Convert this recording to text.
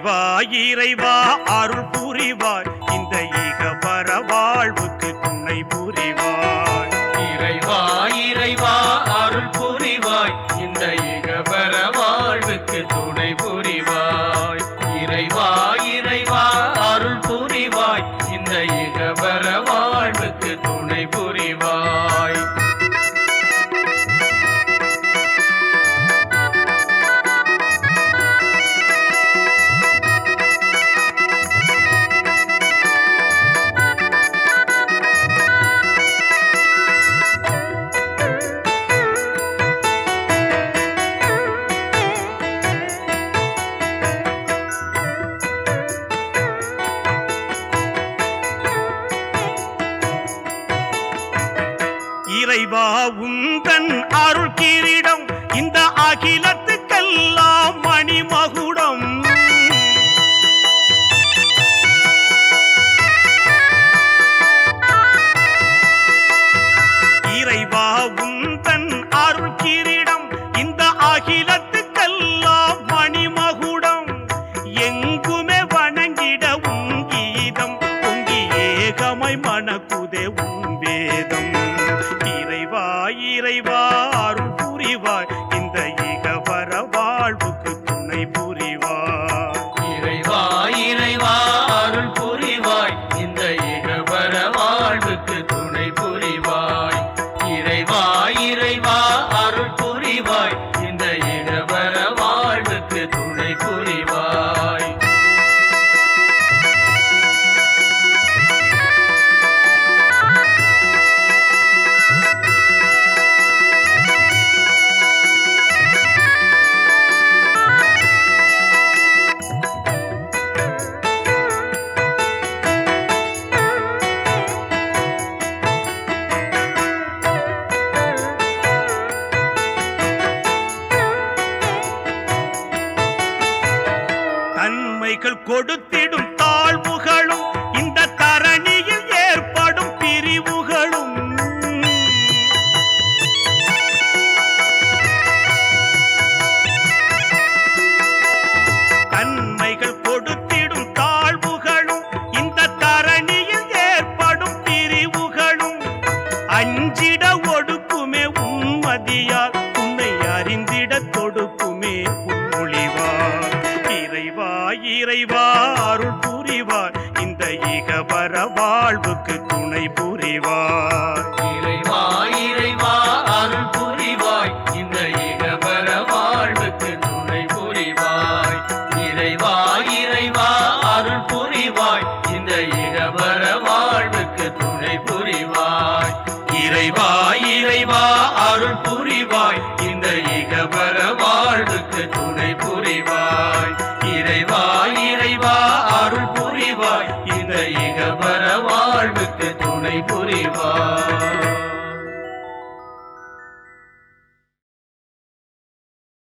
இறைவா இறைவா அருள் புரிவாய் இந்த இகபர வாழ்வுக்கு துணை புரிவாய் இறைவா இறைவா அருள் புரிவாய் இந்த இகபர வாழ்வுக்கு துணை புரிவாய் இறைவா இறைவா அருள் புரிவாய் இந்த இகபர வாழ்வுக்கு துணை புரிவாய் இறைவா உந்தன் அருள் கிரீடம் இந்த அகிலத்துக்கெல்லாம் மணிமகுடம் இறைவா உந்தன் அருள் கிரீடம் இந்த அகிலத்துக்கெல்லாம் மணிமகுடம் எங்குமே வணங்கிட உன் கீதம் பொங்கி ஏகமை மணக்குதே உன் வேதம் இறைவா இறைவா அருள் புரிவாய் இந்த இகவர வாழ்வுக்கு துணை புரிவாய் இறைவா இறைவா அருள் புரிவாய் இந்த இகபர வாழ்வுக்கு துணை புரிவாய் இறைவா இறைவா அருள் புரிவாய் இந்த இகபர வாழ்வுக்கு துணை புரிவாய் தன்மைகள் கொடுத்திடும் தாழ்வுகளும் இந்த தரணியில் ஏற்படும் பிரிவுகளும் தன்மைகள் கொடுத்திடும் தாழ்வுகளும் இந்த தரணியில் ஏற்படும் பிரிவுகளும் அஞ்சிட ஒடுக்குமே உன்மதியால் உன்னை அறிந்திட தொடுக்குமே உன்மொழிவார் இறைவா இறைவா அருள் புரிவார் இந்த இகவர வாழ்வுக்கு துணை புரிவார் இறைவா இறைவா அருள் புரிவாய் இந்த இகபர வாழ்வுக்கு துணை புரிவாய் இறைவா இறைவா அருள் புரிவாய் இந்த இகபர வாழ்வுக்கு துணை புரிவாய் இறைவா இறைவா அருள் புரிவாய் இந்த இகபர வாழ்வுக்கு துணை புரிவாய் இறைவா இறைவா அருள் புரிவாய் இந்த இகபர வாழ்வுக்கு துணை புரிவாய்